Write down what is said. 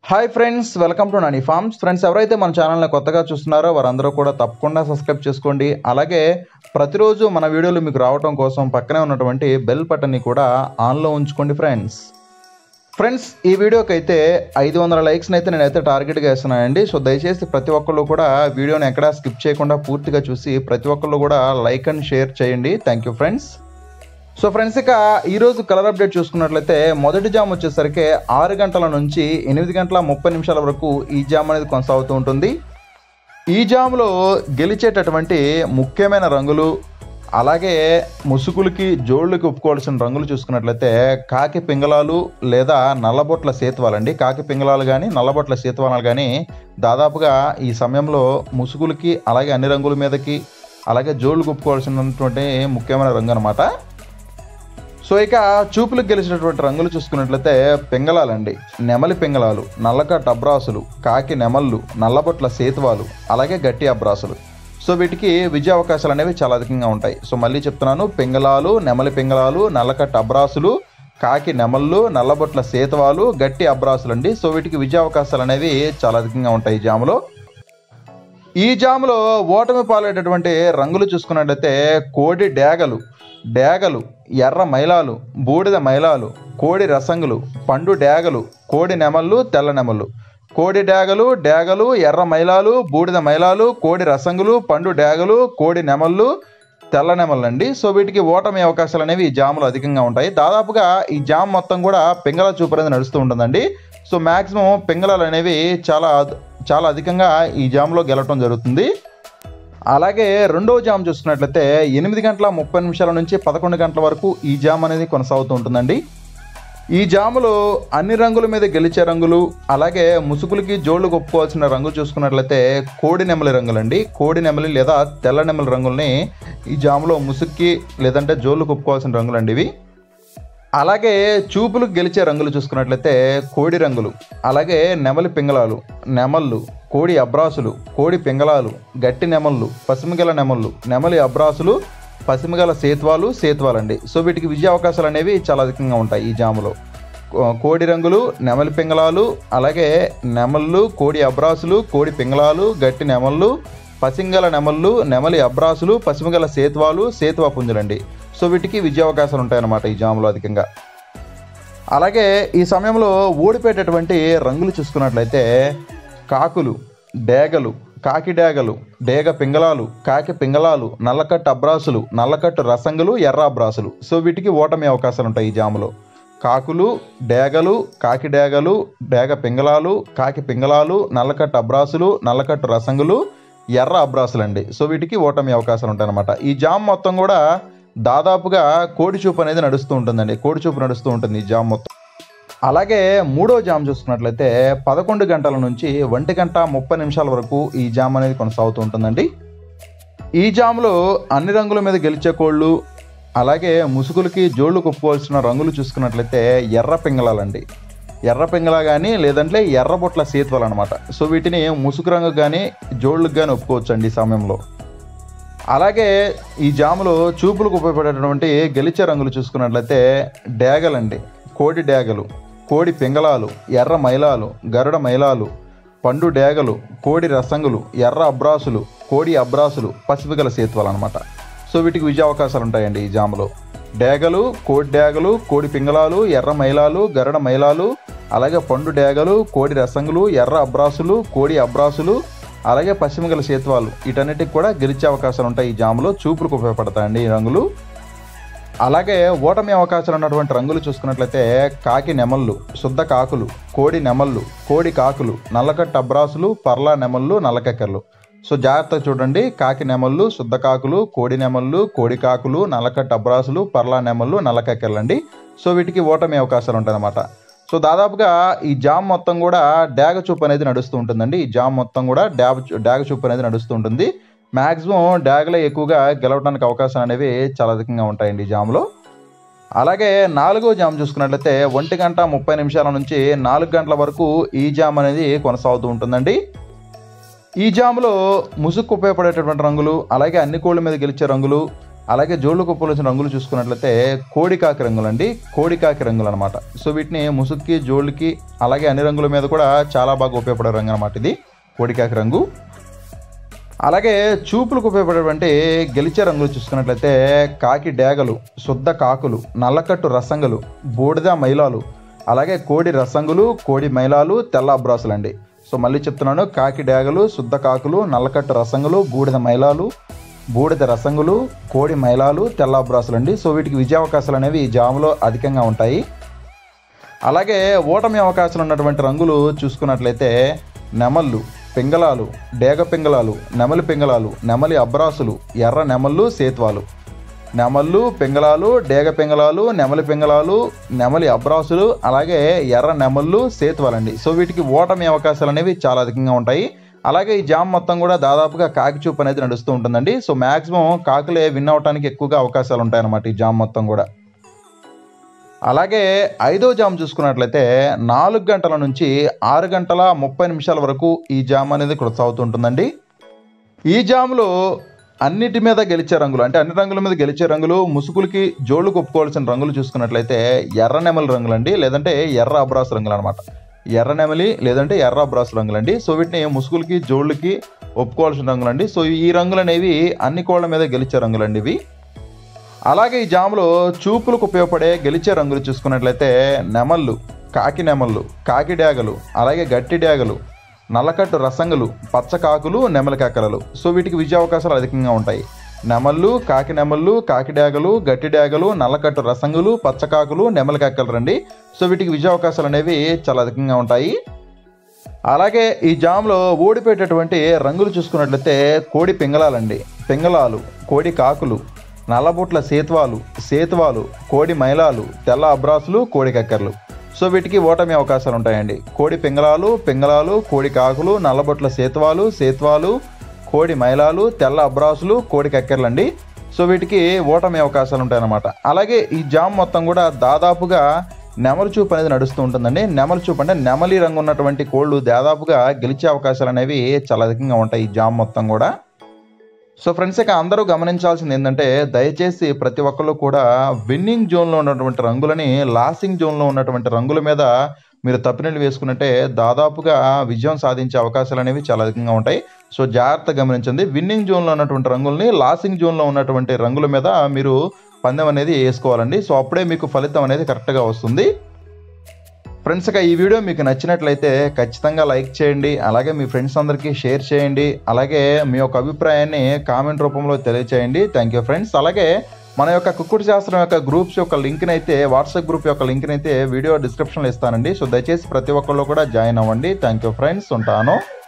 hi friends welcome to Nani farms friends ఎవరైతే మన ఛానల్ని కొత్తగా చూస్తున్నారో వారందరూ కూడా తప్పకుండా సబ్స్క్రైబ్ చేసుకోండి అలాగే ప్రతిరోజు మన వీడియోలు మీకు రావడం కోసం పక్కనే ఉన్నటువంటి బెల్ బటన్ని కూడా ఆన్లో ఉంచుకోండి ఫ్రెండ్స్ ఫ్రెండ్స్ ఈ వీడియోకి అయితే ఐదు వందల లైక్స్ని అయితే నేనైతే టార్గెట్గా వేస్తున్నానండి సో దయచేసి ప్రతి ఒక్కళ్ళు కూడా వీడియోని ఎక్కడా స్కిప్ చేయకుండా పూర్తిగా చూసి ప్రతి ఒక్కళ్ళు కూడా లైక్ అండ్ షేర్ చేయండి thank you friends so friends ఇక ఈరోజు కలర్ అప్డేట్ చూసుకున్నట్లయితే మొదటి జామ్ వచ్చేసరికి ఆరు గంటల నుంచి ఎనిమిది గంటల ముప్పై నిమిషాల వరకు ఈ జామ్ అనేది కొనసాగుతూ ఉంటుంది ఈ జామ్లో గెలిచేటటువంటి ముఖ్యమైన రంగులు అలాగే ముసుగులకి జోళ్ళకి ఒప్పుకోవాల్సిన రంగులు చూసుకున్నట్లయితే కాకి పింగళాలు లేదా నల్లబొట్ల సేతువాలండి కాకి పింగళాలు కానీ నల్లబొట్ల సేతువాలు కానీ దాదాపుగా ఈ సమయంలో ముసుగులకి అలాగే అన్ని రంగుల మీదకి అలాగే జోళ్ళు ఒప్పుకోవాల్సినటువంటి ముఖ్యమైన రంగు అనమాట సో ఇక చూపులకు గెలిచినటువంటి రంగులు చూసుకున్నట్లయితే పింగళాలండి నెమలి పింగళాలు నల్లకట్ట అబ్రాసులు కాకి నెమళ్ళు నల్లబొట్ల సేతువాలు అలాగే గట్టి అబ్రాసులు సో వీటికి విజయ అవకాశాలు అనేవి చాలా అధికంగా ఉంటాయి సో మళ్ళీ చెప్తున్నాను పింగళాలు నెమలి పింగళాలు నల్లకట్ట అబ్రాసులు కాకి నెమళ్ళు నల్లబొట్ల సేతువాలు గట్టి అబ్రాసులు అండి సో వీటికి విజయ అవకాశాలు అనేవి చాలా అధికంగా ఉంటాయి ఈ జాములో ఈ జాములో ఓటమి పాలేటటువంటి రంగులు చూసుకున్నట్లయితే కోడి డేగలు డేగలు ఎర్ర మైలాలు బూడిద మైలాలు కోడి రసంగులు పండు డేగలు కోడి నెమళ్ళు తెల్ల నెమళ్ళు కోడి డేగలు డేగలు ఎర్ర మైలాలు బూడిద మైలాలు కోడి రసంగులు పండు డేగలు కోడి నెమళ్ళు తెల్ల నెమళ్ళు అండి సో వీటికి ఓటమి అవకాశాలు అనేవి ఈ జాములో అధికంగా ఉంటాయి దాదాపుగా ఈ జామ్ మొత్తం కూడా పింగళ చూపు అనేది నడుస్తూ ఉంటుందండి సో మ్యాక్సిమం పింగళాలు అనేవి చాలా చాలా అధికంగా ఈ జామ్లో గెలవటం జరుగుతుంది అలాగే రెండవ జామ్ చూసుకున్నట్లయితే ఎనిమిది గంటల ముప్పై నిమిషాల నుంచి పదకొండు గంటల వరకు ఈ జామ్ అనేది కొనసాగుతూ ఉంటుందండి ఈ జాములో అన్ని రంగుల మీద గెలిచే రంగులు అలాగే ముసుగులకి జోళ్ళు కొప్పుకోవాల్సిన రంగులు చూసుకున్నట్లయితే కోడి నెమలి రంగులండి కోడి నెమలి లేదా తెల్ల నెమలి రంగుల్ని ఈ జాములో ముసుగుకి లేదంటే జోళ్ళు కొప్పుకోవాల్సిన రంగులండి ఇవి అలాగే చూపులకు గెలిచే రంగులు చూసుకున్నట్లయితే కోడి రంగులు అలాగే నెమలి పింగళాలు నెమళ్ళు కోడి అబ్రాసులు కోడి పింగళాలు గట్టి నెమళ్ళు పసిమిగల నెమళ్ళు నెమలి అబ్రాసులు పసిమిగల సేత్వాలు సేత్వాలండి సో వీటికి విజయ అవకాశాలు అనేవి చాలా అధికంగా ఉంటాయి ఈ జాములో కో- కోడి రంగులు నెమలి పింగళాలు అలాగే నెమళ్ళు కోడి అబ్రాసులు కోడి పింగళాలు గట్టి నెమళ్ళు పసింగల నెమళ్ళు నెమలి అబ్రాసులు పసిమిగల సేత్వాలు సేతువా పుంజులండి సో వీటికి విజయ అవకాశాలు ఉంటాయన్నమాట ఈ జాములో అధికంగా అలాగే ఈ సమయంలో ఓడిపోయేటటువంటి రంగులు చూసుకున్నట్లయితే కాకులు డేగలు కాకి డేగలు డేగ పింగళాలు కాకి పింగళాలు నల్లకట్టు అబ్రాసులు నల్లకట్టు రసంగులు ఎర్ర అబ్రాసులు సో వీటికి ఓటమి అవకాశాలు ఉంటాయి ఈ జాములో కాకులు డేగలు కాకి డేగలు డేగ పింగళాలు కాకి పింగళాలు నల్లకట్టు అబ్రాసులు నల్లకట్టు రసంగులు ఎర్ర అబ్రాసులు అండి సో వీటికి ఓటమి అవకాశాలు ఉంటాయన్నమాట ఈ జామ్ మొత్తం కూడా దాదాపుగా కోడి చూపు అనేది నడుస్తూ ఉంటుందండి కోడి చూపు నడుస్తూ ఉంటుంది ఈ జామ్ మొత్తం అలాగే మూడో జామ్ చూసుకున్నట్లయితే పదకొండు గంటల నుంచి ఒంటి గంట ముప్పై నిమిషాల వరకు ఈ జామ్ అనేది కొనసాగుతూ ఉంటుందండి ఈ జామ్లో అన్ని రంగుల మీద గెలిచే కోళ్ళు అలాగే ముసుగులకి జోళ్ళు కొప్పుకోవాల్సిన రంగులు చూసుకున్నట్లయితే ఎర్ర పింగళాలండి ఎర్ర పింగళ కానీ లేదంటే ఎర్రబొట్ల సేతువలు అనమాట సో వీటిని ముసుగు రంగు కానీ జోళ్ళకు కానీ ఒప్పుకోవచ్చండి ఈ సమయంలో అలాగే ఈ జాములో చూపులకు ఉపయోగపడేటటువంటి గెలిచే రంగులు చూసుకున్నట్లయితే డేగలండి కోడి డేగలు కోడి పింగళాలు ఎర్ర మైలాలు గరుడ మైలాలు పండు డేగలు కోడి రసంగులు ఎర్ర అబ్రాసులు కోడి అబ్రాసులు పసిపిగల సేతువాలు అనమాట సో వీటికి విజయ అవకాశాలు ఉంటాయండి ఈ జాములో డేగలు కోడి డేగలు కోడి పింగళాలు ఎర్ర మైలాలు గరుడ మైలాలు అలాగే పండు డేగలు కోడి రసంగులు ఎర్ర అబ్రాసులు కోడి అబ్రాసులు అలాగే పశ్చిమగల సేతువాలు వీటన్నిటికి కూడా గెలిచే అవకాశాలు ఉంటాయి ఈ జాములో చూపులకు ఉపయోగపడతాయండి ఈ రంగులు అలాగే ఓటమి అవకాశాలు ఉన్నటువంటి రంగులు చూసుకున్నట్లయితే కాకి నెమళ్ళు శుద్ధ కాకులు కోడి నెమళ్ళు కోడి కాకులు నల్లకట్టు అబ్రాసులు పర్లా నెమళ్ళు నల్లకెక్కర్లు సో జాగ్రత్తగా చూడండి కాకి నెమళ్ళు శుద్ధ కాకులు కోడి నెమళ్ళు కోడి కాకులు నల్లకట్టు అబ్రాసులు పర్లా నెమళ్ళు నల్లకెక్కర్లు అండి సో వీటికి ఓటమి అవకాశాలు ఉంటాయన్నమాట సో దాదాపుగా ఈ జామ్ మొత్తం కూడా డాగ చూపు అనేది నడుస్తూ ఉంటుందండి ఈ జామ్ మొత్తం కూడా డాబ్ డాగ చూపు అనేది నడుస్తూ ఉంటుంది మ్యాక్సిమం డాగ్లే ఎక్కువగా గెలవడానికి అవకాశాలు అనేవి చాలా అధికంగా ఉంటాయండి ఈ జామ్లో అలాగే నాలుగో జామ్ చూసుకున్నట్లయితే ఒంటి గంట ముప్పై నిమిషాల నుంచి నాలుగు గంటల వరకు ఈ జామ్ అనేది కొనసాగుతూ ఉంటుందండి ఈ జాములో ముసుగు ఉపయోగపడేటటువంటి రంగులు అలాగే అన్ని కోళ్ళ మీద గెలిచే రంగులు అలాగే జోళ్ళకు పోలిసిన రంగులు చూసుకున్నట్లయితే కోడికాకి రంగులు అండి కోడికాకి రంగులు అనమాట సో వీటిని ముసుగుకి జోళ్ళకి అలాగే అన్ని రంగుల మీద కూడా చాలా బాగా ఉపయోగపడే రంగు అనమాట ఇది కోడికాకి రంగు అలాగే చూపులకు ఉపయోగపడేటువంటి గెలిచే రంగులు చూసుకున్నట్లయితే కాకి డేగలు శుద్ధ కాకులు నల్లకట్టు రసంగులు బూడిద మైలాలు అలాగే కోడి రసంగులు కోడి మైలాలు తెల్ల అబ్రాసులు అండి సో మళ్ళీ చెప్తున్నాను కాకి డేగలు శుద్ధ కాకులు నల్లకట్టు రసంగులు బూడిద మైలాలు బూడిద రసంగులు కోడి మైలాలు తెల్ల అబ్రాసులు అండి సో వీటికి విజయావకాశాలు అనేవి ఈ జాములో అధికంగా ఉంటాయి అలాగే ఓటమి అవకాశాలు ఉన్నటువంటి రంగులు చూసుకున్నట్లయితే నెమళ్ళు పింగళాలు డేగ పింగళాలు నెమలి పింగళాలు నెమలి అబ్రాసులు ఎర్ర నెమళ్ళు సేత్వాలు నెమళ్ళు పింగళాలు డేగ పింగళాలు నెమలి పింగళాలు నెమలి అబ్రాసులు అలాగే ఎర్ర నెమళ్ళు సేతువాలండి సో వీటికి ఓటమి అవకాశాలు అనేవి చాలా అధికంగా ఉంటాయి అలాగే ఈ జామ్ మొత్తం కూడా దాదాపుగా కాకి చూపు అనేది నడుస్తూ ఉంటుందండి సో మ్యాక్సిమం కాకులే విన్ అవడానికి ఎక్కువగా అవకాశాలు ఉంటాయన్నమాట ఈ జామ్ మొత్తం కూడా అలాగే ఐదో జామ్ చూసుకున్నట్లయితే నాలుగు గంటల నుంచి ఆరు గంటల ముప్పై నిమిషాల వరకు ఈ జామ్ అనేది కొనసాగుతూ ఉంటుందండి ఈ జాములో అన్నిటి మీద గెలిచే రంగులు అంటే అన్ని రంగుల మీద గెలిచే రంగులు ముసుగులకి జోళ్ళు కొప్పుకోవాల్సిన రంగులు చూసుకున్నట్లయితే ఎర్ర నెమలి రంగులు అండి లేదంటే ఎర్ర అబ్రాస్ రంగులు అనమాట ఎర్ర నెమలి లేదంటే ఎర్ర అబ్రాస్ రంగులు అండి సో వీటిని ముసుగులకి జోళ్ళకి ఒప్పుకోవాల్సిన రంగులు అండి సో ఈ రంగులు అనేవి అన్ని కోళ్ళ మీద గెలిచే రంగులు అండి ఇవి అలాగే ఈ జాములో చూపులకు ఉపయోగపడే గెలిచే రంగులు చూసుకున్నట్లయితే నెమళ్ళు కాకి నెమళ్ళు కాకి డ్యాగలు అలాగే గట్టి డ్యాగలు నల్లకట్టు రసంగులు పచ్చకాకులు నెమలి కాకరలు సో వీటికి విజయ అవకాశాలు అధికంగా ఉంటాయి నెమళ్ళు కాకి నెమళ్ళు కాకి డ్యాగలు గట్టి డ్యాగలు నల్లకట్టు రసంగులు పచ్చకాకులు నెమలి కాకలు రండి సో వీటికి విజయ అవకాశాలు అనేవి చాలా అధికంగా ఉంటాయి అలాగే ఈ జామ్లో ఓడిపోయేటటువంటి రంగులు చూసుకున్నట్లయితే కోడి పింగళాలండి పింగళాలు కోడి కాకులు నల్లబుట్ల సేతువాలు సేతువాలు కోడి మైలాలు తెల్ల అబ్రాసులు కోడి కక్కర్లు సో వీటికి ఓటమి అవకాశాలు ఉంటాయండి కోడి పింగళాలు పింగళాలు కోడి కాకులు నల్లబొట్ల సేతువాలు సేతువాలు కోడి మైలాలు తెల్ల అబ్రాసులు కోడి కక్కెరలు అండి సో వీటికి ఓటమి అవకాశాలు ఉంటాయన్నమాట అలాగే ఈ జామ్ మొత్తం కూడా దాదాపుగా నెమలి చూపు అనేది నడుస్తూ ఉంటుందండి నెమలి చూపు అంటే నెమలి రంగు ఉన్నటువంటి కోళ్ళు దాదాపుగా గెలిచే అవకాశాలు అనేవి చాలా అధికంగా ఉంటాయి ఈ జామ్ మొత్తం కూడా సో ఫ్రెండ్స్ ఇక అందరూ గమనించాల్సింది ఏంటంటే దయచేసి ప్రతి ఒక్కళ్ళు కూడా విన్నింగ్ జోన్లో ఉన్నటువంటి రంగులని లాసింగ్ జోన్లో ఉన్నటువంటి రంగుల మీద మీరు తప్పినీళ్ళు వేసుకున్నట్టే దాదాపుగా విజయం సాధించే అవకాశాలు అనేవి చాలా అధికంగా ఉంటాయి సో జాగ్రత్త గమనించండి విన్నింగ్ జోన్లో ఉన్నటువంటి రంగుల్ని లాసింగ్ జోన్లో ఉన్నటువంటి రంగుల మీద మీరు పందెం అనేది వేసుకోవాలండి సో అప్పుడే మీకు ఫలితం అనేది కరెక్ట్గా వస్తుంది ఫ్రెండ్స్ ఇక ఈ వీడియో మీకు నచ్చినట్లయితే ఖచ్చితంగా లైక్ చేయండి అలాగే మీ ఫ్రెండ్స్ అందరికీ షేర్ చేయండి అలాగే మీ యొక్క అభిప్రాయాన్ని కామెంట్ రూపంలో తెలియచేయండి థ్యాంక్ యూ ఫ్రెండ్స్ అలాగే మన యొక్క కుక్కుడు శాస్త్రం యొక్క గ్రూప్స్ యొక్క లింక్ని అయితే వాట్సాప్ గ్రూప్ యొక్క లింక్ని అయితే వీడియో డిస్క్రిప్షన్లో ఇస్తానండి సో దయచేసి ప్రతి ఒక్కళ్ళు కూడా జాయిన్ అవ్వండి థ్యాంక్ యూ ఫ్రెండ్స్ ఉంటాను